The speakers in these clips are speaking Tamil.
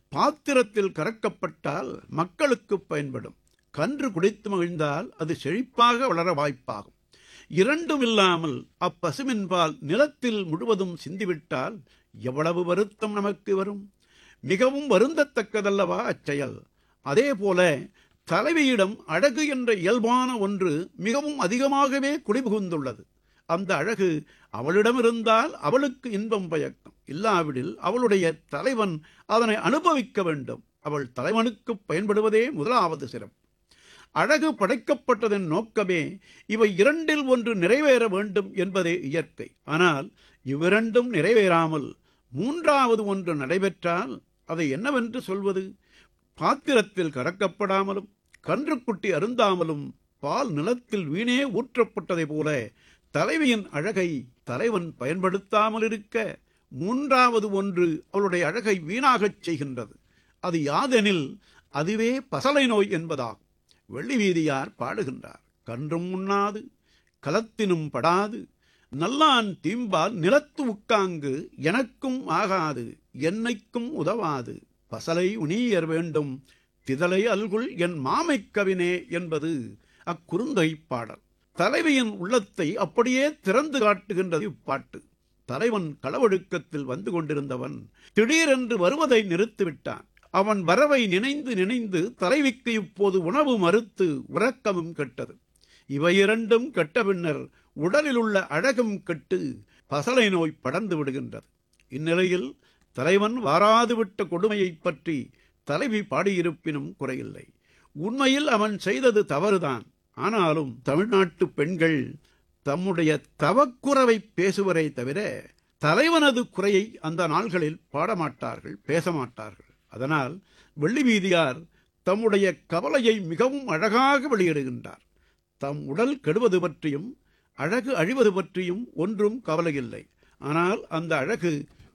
பாத்திரத்தில் கறக்கப்பட்டால் மக்களுக்கு பயன்படும் கன்று குடித்து மகிழ்ந்தால் அது செழிப்பாக வளர வாய்ப்பாகும் இரண்டும் இல்லாமல் அப்பசுவின் பால் நிலத்தில் முழுவதும் சிந்திவிட்டால் எவ்வளவு வருத்தம் நமக்கு வரும் மிகவும் வருந்தத்தக்கதல்லவா அச்செயல் அதே போல தலைவியிடம் அழகு என்ற இயல்பான ஒன்று மிகவும் அதிகமாகவே குடிபுகுந்துள்ளது அந்த அழகு அவளிடம் இருந்தால் அவளுக்கு இன்பம் பயக்கும் இல்லாவிடில் அவளுடைய தலைவன் அதனை அனுபவிக்க வேண்டும் அவள் தலைவனுக்கு பயன்படுவதே முதலாவது சிறப்பு அழகு படைக்கப்பட்டதன் நோக்கமே இவை இரண்டில் ஒன்று நிறைவேற வேண்டும் என்பதே இயற்கை ஆனால் இவ்விரண்டும் நிறைவேறாமல் மூன்றாவது ஒன்று நடைபெற்றால் அதை என்னவென்று சொல்வது பாத்திரத்தில் கறக்கப்படாமலும் கன்றுக்குட்டி அருந்தாமலும் பால் நிலத்தில் வீணே ஊற்றப்பட்டதை போல தலைவியின் அழகை தலைவன் பயன்படுத்தாமல் இருக்க மூன்றாவது ஒன்று அவளுடைய அழகை வீணாகச் செய்கின்றது அது யாதெனில் அதுவே பசலை நோய் என்பதாகும் வெள்ளி வீதியார் பாடுகின்றார் கன்றும் உண்ணாது கலத்தினும் படாது நல்லான் தீம்பால் நிலத்து உட்காங்கு எனக்கும் ஆகாது என்னைக்கும் உதவாது பசலை உணியர் வேண்டும் திதலை அல்குள் என் மாமைக் கவினே என்பது அக்குறுந்தொகை பாடல் தலைவியின் உள்ளத்தை அப்படியே திறந்து காட்டுகின்றது இப்பாட்டு தலைவன் களவொழுக்கத்தில் வந்து கொண்டிருந்தவன் திடீரென்று வருவதை நிறுத்திவிட்டான் அவன் வரவை நினைந்து நினைந்து தலைவிக்கு இப்போது உணவு மறுத்து உறக்கமும் கெட்டது இவை இரண்டும் கெட்ட பின்னர் உடலில் உள்ள அழகும் கெட்டு பசலை நோய் படர்ந்து விடுகின்றது இந்நிலையில் தலைவன் வாராது விட்ட கொடுமையைப் பற்றி தலைவி பாடியிருப்பினும் குறையில்லை உண்மையில் அவன் செய்தது தவறுதான் ஆனாலும் தமிழ்நாட்டு பெண்கள் தம்முடைய தவக்குறவை பேசுவரை தவிர தலைவனது குறையை அந்த நாள்களில் பாடமாட்டார்கள் பேசமாட்டார்கள் அதனால் வெள்ளி வீதியார் தம்முடைய கவலையை மிகவும் அழகாக வெளியிடுகின்றார் தம் உடல் கெடுவது பற்றியும் அழகு அழிவது பற்றியும் ஒன்றும் கவலை இல்லை ஆனால் அந்த அழகு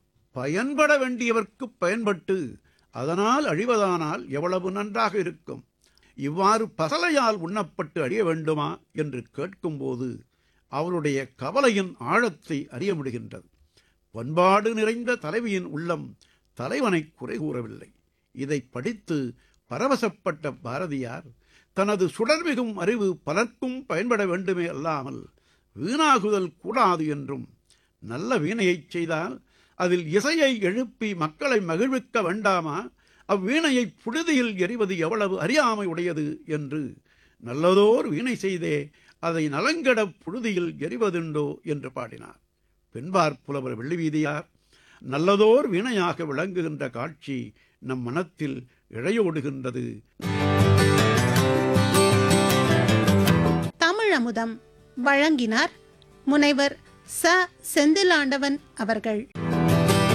பயன்பட வேண்டியவர்க்கு பயன்பட்டு அதனால் அழிவதானால் எவ்வளவு நன்றாக இருக்கும் இவ்வாறு பசலையால் உண்ணப்பட்டு அழிய வேண்டுமா என்று கேட்கும்போது அவருடைய கவலையின் ஆழத்தை அறிய முடிகின்றது பண்பாடு நிறைந்த தலைவியின் உள்ளம் தலைவனை குறை கூறவில்லை இதை படித்து பரவசப்பட்ட பாரதியார் தனது சுடர்மிகும் அறிவு பலர்க்கும் பயன்பட வேண்டுமே அல்லாமல் வீணாகுதல் கூடாது என்றும் நல்ல வீணையைச் செய்தால் அதில் இசையை எழுப்பி மக்களை மகிழ்விக்க வேண்டாமா அவ்வீணையை புழுதியில் எறிவது எவ்வளவு அறியாமை உடையது என்று நல்லதோர் வீணை செய்தே அதை நலங்கட புழுதியில் எறிவதுண்டோ என்று பாடினார் பெண்பார் புலவர் வெள்ளிவீதியார் நல்லதோர் வீணையாக விளங்குகின்ற காட்சி நம் மனத்தில் இழையோடுகின்றது தமிழமுதம் வழங்கினார் முனைவர் ச செந்திலாண்டவன் அவர்கள்